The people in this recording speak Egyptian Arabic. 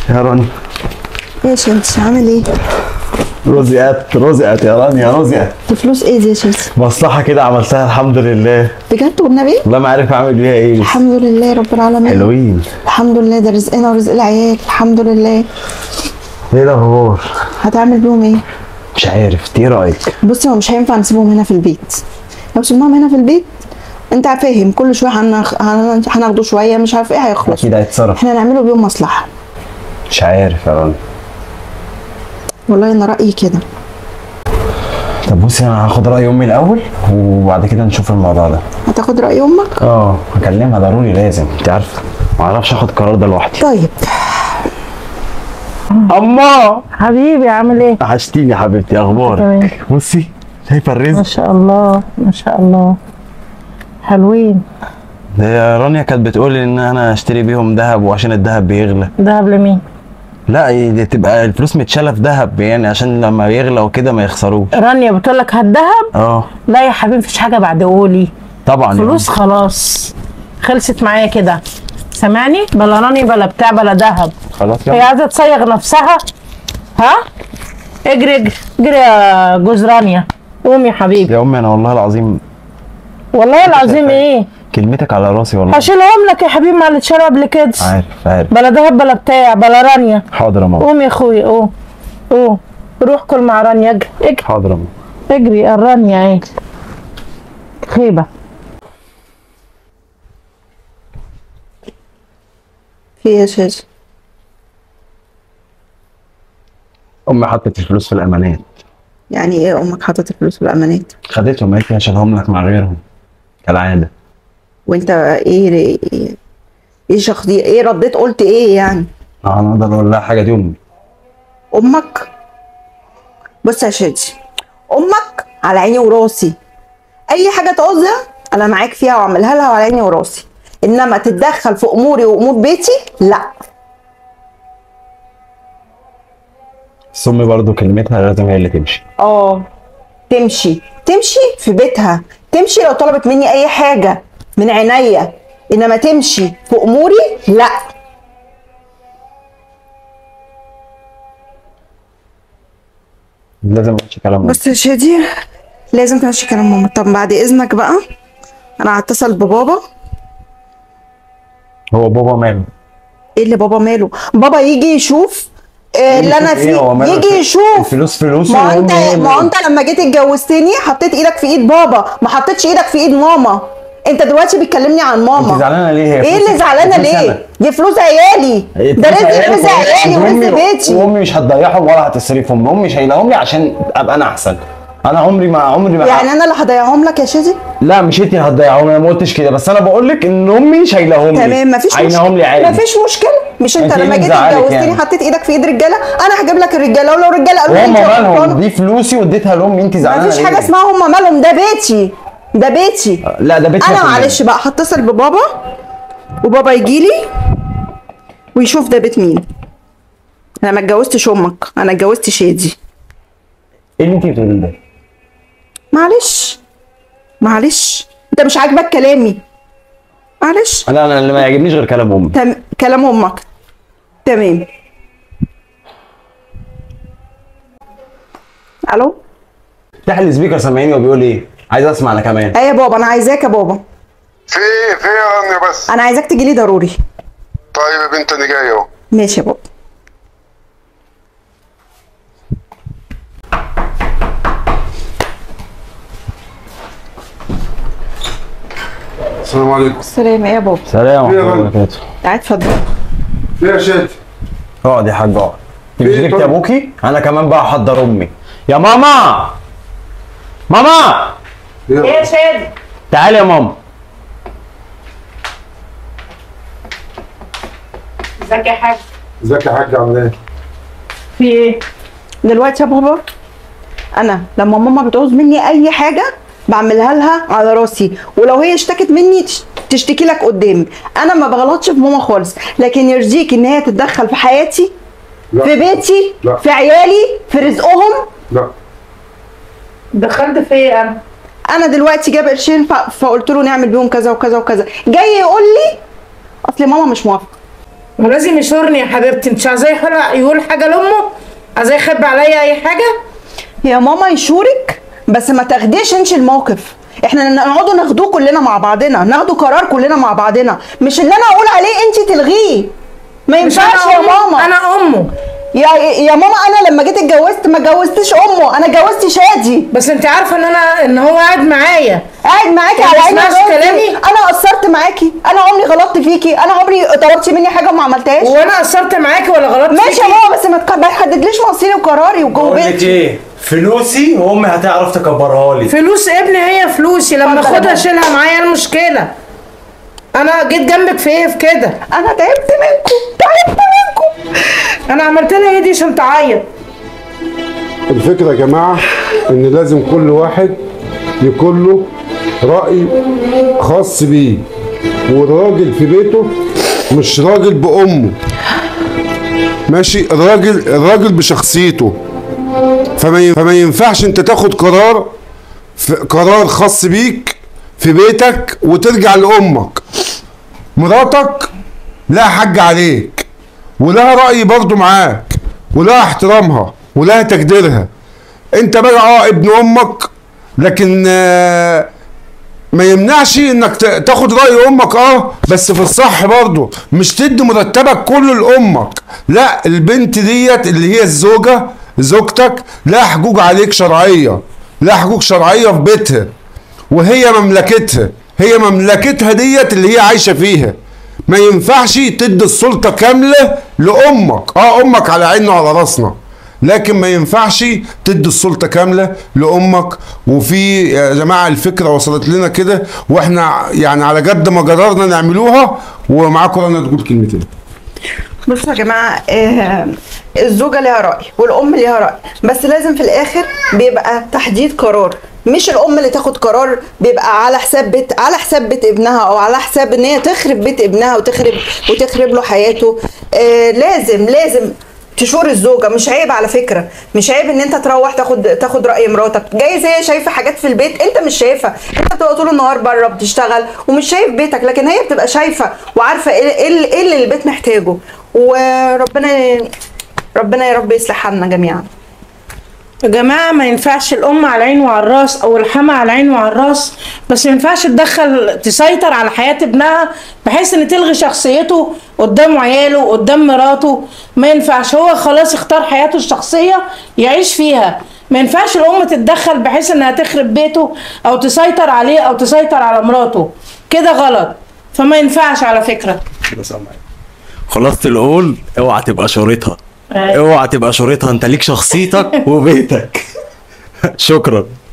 يا رانيا ايه يا شمس عامل ايه؟ رزقت رزقت يا رانيا رزقت دي فلوس ايه دي يا شمس؟ مصلحة كده عملتها الحمد لله بجد والنبي؟ والله ما عارف اعمل بيها ايه الحمد لله رب العالمين حلوين الحمد لله ده رزقنا ورزق العيال الحمد لله ايه الاخبار هتعمل بيهم ايه؟ مش عارف ايه رايك بص هو مش هينفع نسيبهم هنا في البيت لو سيبناهم هنا في البيت انت فاهم كل شويه هنخ... هن- هناخده شويه مش عارف ايه هيخلص اكيد هيتصرف احنا نعمله بيهم مصلحه مش عارف يا رانيا والله انا رايي كده طب بصي انا هاخد راي امي الاول وبعد كده نشوف الموضوع ده هتاخد راي امك اه هكلمها ضروري لازم انت عارفه ما اعرفش اخد القرار ده لوحدي طيب اما حبيبي عامل ايه؟ وحشتيني يا حبيبتي تمام. اخبارك بصي شايفه ما الرزق شاء الله ما شاء الله حلوين ده رانيا كانت بتقول لي ان انا اشتري بيهم ذهب وعشان الذهب بيغلى دهب لمين؟ لا دي تبقى الفلوس متشاله في ذهب يعني عشان لما يغلى وكده ما يخسروش رانيا بتقول لك هات دهب؟ اه لا يا حبيبي مفيش حاجه بعد قولي طبعا فلوس خلاص خلصت معايا كده سامعني؟ بلا رانيا بلا بتاع بلا دهب خلاص هي يلا عايزه تصيغ نفسها ها؟ اجري اجري اجري يا جوز رانيا قوم يا حبيبي يا امي انا والله العظيم والله العظيم ايه؟ كلمتك على راسي والله هشيلهم لك يا حبيبي مع اللي اتشال قبل كده عارف عارف بلا دهب بلا بتاع بلا رانيا حاضر يا ماما قوم يا اخويا قوم قوم روح كل مع رانيا اجري اجري حاضر يا ماما اجري يا رانيا ايه خيبه في ايه يا شاشه امي حطت الفلوس في الامانات يعني ايه امك حاطط الفلوس في الامانات خدتهم قالت لي هشيلهم لك مع غيرهم كالعاده وانت ايه ايه, إيه شخصية ايه رديت قلت ايه يعني انا اقدر اقول لها حاجه دي امي امك بص يا شادي امك على عيني وراسي اي حاجه تعوزها انا معاك فيها واعملها لها على عيني وراسي انما تتدخل في اموري وامور بيتي لا بس امي برضه كلمتها لازم هي اللي تمشي اه تمشي تمشي في بيتها تمشي لو طلبت مني اي حاجه من عينيا انما تمشي في اموري لا لازم امشي كلام امي بص يا شادي لازم تمشي كلام ماما طب بعد اذنك بقى انا هتصل ببابا هو بابا ماله ايه اللي بابا ماله بابا يجي يشوف إيه اللي انا يشوف إيه؟ هو فيه ماله يجي الف- يشوف الفلوس فلوسه ما انت وأمي هي اللي- ما انت لما جيت اتجوزتني حطيت ايدك في ايد بابا ما حطيتش ايدك في ايد ماما انت دلوقتي بتكلمني عن ماما انت زعلانه ليه هي ايه فلوس- اللي زعلانه فلوس ليه أنا. دي فلوس عيالي ده فلوس رزق عيالي رزق وأمي- عيالي ورزق وأمي- بيتي وامي مش هتضيعهم ولا هتصرفهم امي شايلهم لي عشان ابقى انا احسن انا عمري ما عمري ما يعني انا اللي هضيعهم لك يا شادي لا مش انت اللي هتضيعهم انا ما قلتش كده بس انا بقول لك ان امي شايلهم لي تمام مفيش عينهم لي عادي مفيش مشكله مش انت انت ايه لما اللي جيت مزعلك اتجوزتني يعني؟ حطيت ايدك في ايد رجاله انا هجيب لك الرجاله ولو رجاله قالوا لي وهم انت مالهم غلطانة. دي فلوسي واديتها لامي انت زعلانه مفيش حاجه ليه؟ اسمها هم مالهم ده بيتي ده بيتي لا ده بيتنا انا كلنا. معلش بقى هتصل ببابا وبابا يجي لي ويشوف ده بيت مين انا ما اتجوزتش امك انا اتجوزت شادي ايه اللي انت بتقوليه ده؟ معلش معلش انت مش عاجبك كلامي معلش انا انا اللي ما يعجبنيش غير كلام امي تم... كلام امك تمام الو افتح لي السبيكر سامعيني وبيقول ايه؟ عايز اسمع انا كمان ايه يا بابا انا عايزاك يا بابا في ايه في ايه يا رانيا بس انا عايزاك تجي لي ضروري طيب يا بنت انا جاي اهو ماشي يا بابا السلام عليكم السلام يا بابا سلام ورحمه يا الله رب. وبركاته تعال اتفضل في ايه يا شادي اقعد يا حاج اقعد ايه تمسكت طيب؟ يا ابوكي انا كمان بقى احضر امي يا ماما ماما ايه ايه يا شادي تعالي يا ماما ازيك يا حاج ازيك يا حاج عامل ايه في ايه دلوقتي يا بابا انا لما ماما بتعوز مني اي حاجه بعملها لها على راسي ولو هي اشتكت مني تش- تشتكي لك قدامي انا ما بغلطش في ماما خالص لكن يرضيك ان هي تتدخل في حياتي لا. في بيتي لا. في عيالي في رزقهم لا دخلت في ايه انا انا دلوقتي جاب قرشين ف- فقلت له نعمل بيهم كذا وكذا وكذا جاي يقول لي اصل ماما مش موافقه ما لازم يشورني يا حبيبتي انت عايزاه يحل- يقول حاجه لامه عايزاه يخبي عليا اي حاجه يا ماما يشورك بس ما تاخديش انت الموقف احنا نقعدوا ناخدوه كلنا مع بعضنا ناخدوا قرار كلنا مع بعضنا مش اللي انا اقول عليه انت تلغيه ما مش ينفعش انا يا أمه، ماما انا امه يا يا ماما انا لما جيت اتجوزت ما اتجوزتش امه انا اتجوزت شادي بس انت عارفه ان انا ان هو قاعد معايا قاعد معاكي ما على عيني تسمعش وراسي. كلامي؟ انا قصرت معاكي انا عمري غلطت فيكي انا عمري طلبتي مني حاجه وما عملتهاش وانا قصرت معاكي ولا غلطت ماشي فيكي؟ يا ماما بس ما تك- ما تحددليش مصيري وقراري بقول لك وجوبتي ايه فلوسي وامي هتعرف تكبرها لي فلوس ابني هي فلوسي لما اتفضل يا اخدها ماما. اشيلها معايا المشكله انا جيت جنبك في ايه في كده انا تعبت منكم تعبت منكم انا عملت لها ايه دي عشان تعيط الفكرة يا جماعة إن لازم كل واحد يكون له رأي خاص بيه والراجل في بيته مش راجل بأمه ماشي الراجل الراجل بشخصيته فما ين- فما ينفعش انت تاخد قرار في قرار خاص بيك في بيتك وترجع لأمك مراتك لها حج عليك ولها رأي برضو معاك ولها احترامها ولها تقديرها انت بقى اه ابن امك لكن آه، ما يمنعش انك ت- تاخد رأي امك اه بس في الصح برضو مش تدي مرتبك كله لامك لا البنت ديت اللي هي الزوجة زوجتك لها حقوق عليك شرعية لها حقوق شرعية في بيتها وهي مملكتها هي مملكتها ديت اللي هي عايشة فيها ما ينفعش تدي السلطة كاملة لأمك اه أمك على عيننا وعلى راسنا لكن ما ينفعش تدي السلطة كاملة لأمك وفي يا جماعة الفكرة وصلت لنا كده واحنا يعني على قد ما قررنا نعملوها ومعاكم رنا تقول كلمتين بصوا يا جماعه آه الزوجه ليها راي والام ليها راي بس لازم في الاخر بيبقى تحديد قرار مش الام اللي تاخد قرار بيبقى على حساب بيت على حساب بيت ابنها او على حساب ان هي تخرب بيت ابنها وتخرب وتخرب له حياته آه لازم لازم تشور الزوجه مش عيب على فكره مش عيب ان انت تروح تاخد تاخد راي مراتك جايز هي شايفه حاجات في البيت انت مش شايفها انت بتبقى طول النهار بره بتشتغل ومش شايف بيتك لكن هي بتبقى شايفه وعارفه ايه ايه اللي- إيه اللي البيت محتاجه وربنا ربنا يا رب يصلح حالنا جميعا يا جماعة ما ينفعش الأم على العين وعلى الراس أو الحما على العين وعلى الراس بس ما ينفعش تدخل تسيطر على حياة ابنها بحيث إن تلغي شخصيته قدام عياله قدام مراته ما ينفعش هو خلاص اختار حياته الشخصية يعيش فيها ما ينفعش الأم تتدخل بحيث إنها تخرب بيته أو تسيطر عليه أو تسيطر على مراته كده غلط فما ينفعش على فكرة خلاصة القول اوعى تبقى شريطها أيوة. اوعى تبقى شريطها انت ليك شخصيتك وبيتك شكرا